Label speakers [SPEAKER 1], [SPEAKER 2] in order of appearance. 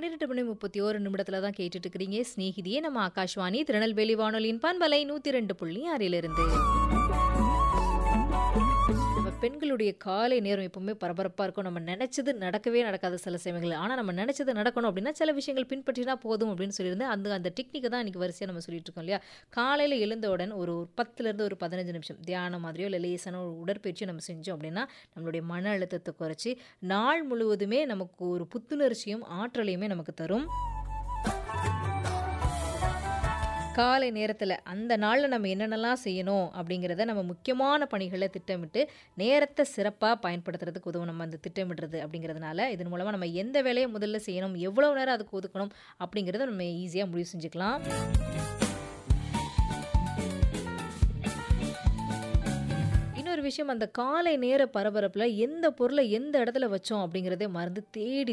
[SPEAKER 1] 12 மணி 31 நிமிடத்துல தான் கேட்டுட்டு இருக்கிறீங்க. சிநேகிதியே நம்ம ஆகாஷ்வாணி திருநெல்வேலி வானொலியின் பண்பலை 102.6 இருந்து. நம்ம பெண்களுடைய காலை நேரம் எப்பவுமே பரபரப்பா இருக்கும். நம்ம நெனைச்சது நடக்கவே நடக்காது சில சமயங்கள்ல. ஆனா நம்ம நெனைச்சது நடக்கணும் அப்படின்னா, சில விஷயங்கள் பின்பற்றினா போதும் அப்படின்னு சொல்லியிருந்தேன். அந்த அந்த டெக்னிக்க தான் இன்னைக்கு வரிசையா நம்ம சொல்லிட்டு இருக்கோம் இல்லையா? காலையில எழுந்தவுடன் ஒரு 10லேருந்து ஒரு 15 நிமிஷம் தியானம் மாதிரியோ, இல்ல லேசான ஒரு உடற்பயிற்சியோ நம்ம செஞ்சோம் அப்படின்னா, நம்மளுடைய மன அழுத்தத்த குறைச்சு, நாள் முழுவதுமே நமக்கு ஒரு புத்துணர்ச்சியும், ஆற்றலையுமே நமக்கு தரும். காலை நேரத்துல, அந்த நாள்ல நம்ம என்னென்னலாம் செய்யணும் அப்படிங்கிறத நம்ம முக்கியமான பணிகள திட்டமிட்டு, நேரத்த சிறப்பா பயன்படுத்துறதுக்கு உதவும் நம்ம அந்த திட்டமிடுறது அப்படிங்கிறதுனால, இதன் மூலமா நம்ம எந்த வேலைய முதல்ல செய்யணும், எவ்வளவு நேரம் அதுக்கு ஒதுக்கணும் அப்படிங்கிறத நம்ம ஈஸியா முடிவு செஞ்சுக்கலாம். இன்னொரு விஷயம் அந்த காலை நேர பரபரப்புல எந்த பொருள எந்த இடத்துல வச்சோம் அப்படிங்கிறதே மறந்து தேடி